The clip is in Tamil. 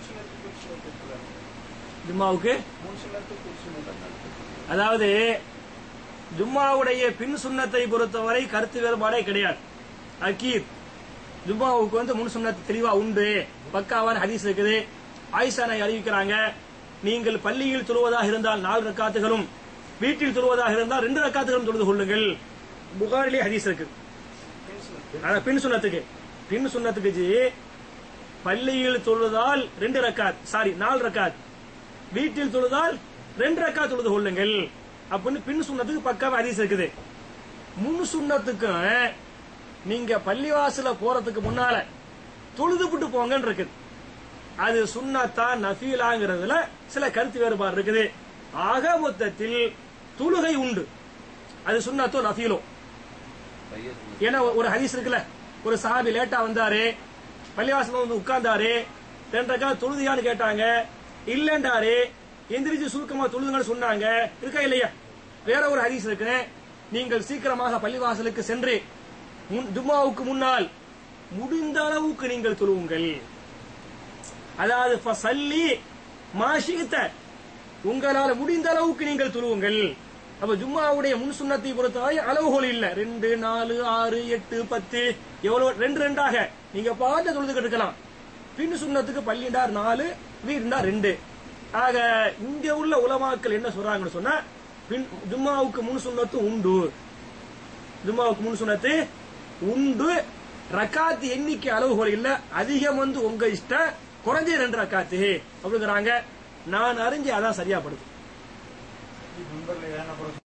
சுண்ணத்துக்கு ஒரு சுண்ணத்து இருக்கிறாங்க. ஜும்மாவுக்கு மூணு சுண்ணத்துக்கு ஒரு சுண்ணத்து அந்த இடத்துல. அதாவது ஜும்மாவுடைய பின் சுண்ணத்தை பொறுத்தவரை கருத்து வேறுபாடே கிடையாது அக்கீர் ஜும்மாவுக்கு வந்து முன் சுண்ணத்து தெளிவா உண்டு பக்காவான ஹதீஸ் இருக்குது ஆயிஷானை அறிவிக்கிறாங்க நீங்கள் பள்ளியில் தொழுவதாக இருந்தால் நாலு ரக்காத்துகளும் வீட்டில் தொழுவதாக இருந்தால் ரெண்டு ரக்காத்துகளும் தொழுது கொள்ளுங்கள் புகாரிலே ஹதீஸ் இருக்கு பின் சுண்ணத்து. ஆனா பின் சுண்ணத்துக்கு பின் சுண்ணத்துக்கு ஜி பள்ளியில் தொழுதால் ரெண்டு ரக்காத் சாரி நாலு ரக்காத் வீட்டில் தொழுதால் ரெண்டு ரக்காத் தொழுது கொள்ளுங்கள் அப்படின்னு பின் சுண்ணத்துக்கு பக்காவ ஹதீஸ் இருக்குது முன் சுண்ணத்துக்கும் நீங்க பள்ளிவாசல போறதுக்கு முன்னால தொழுதுபுட்டு போங்கன்னு இருக்குது அது சுண்ணத்தா நஃபீலாங்கிறதுல சில கருத்து வேறுபாடு இருக்குது ஆக மொத்தத்தில் தொழுகை உண்டு அது சுண்ணத்தோ நஃபீலோ ஏன்னா ஒரு- ஒரு ஹதீஸ் இருக்குல்ல ஒரு சஹாபி லேட்டா வந்தாரு பள்ளிவாசல் வந்து உட்கார்ந்தாரு ரெண்டரைக்கா தொழுதியான்னு கேட்டாங்க இல்லன்றாரு எந்திரிச்சு சுருக்கமா தொழுதுங்கன்னு சொன்னாங்க இருக்கா இல்லையா வேற ஒரு ஹதீஸ் இருக்கு நீங்கள் சீக்கிரமாக பள்ளிவாசலுக்கு சென்று முன்- ஜும்மாவுக்கு முன்னால் முடிந்த அளவுக்கு நீங்கள் தொழுவுங்கள் அதாவது ஃபசல்லி மாஷித்த உங்களால முடிந்த அளவுக்கு நீங்கள் தொழுவுங்கள் அப்ப ஜும்மாவுடைய முன் சுண்ணத்தை பொறுத்தவரை அளவுகோல் இல்ல ரெண்டு நாலு ஆறு எட்டு பத்து எவ்வளவு ரெண்டு ரெண்டாக நீங்க பார்த்து தொழுதுகிட்டு இருக்கலாம் பின் சுண்ணத்துக்கு பள்ளிண்டார் நாலு வீடுண்டார் ரெண்டு ஆக இங்க உள்ள உலமாக்கள் என்ன சொல்றாங்கன்னு சொன்னா பின் ஜும்மாவுக்கு முன் சுண்ணத்து உண்டு ஜும்மாவுக்கு முன் சுண்ணத்து உண்டு ரக்காத்து எண்ணிக்கை அளவுகோல் இல்ல அதிகம் வந்து உங்க இஷ்டம் குறைஞ்ச ரெண்டு ரக்காத்து அப்படிங்கிறாங்க நான் அறிஞ்சு அதான் சரியா படுது மெம்பர்ல ஏன்னா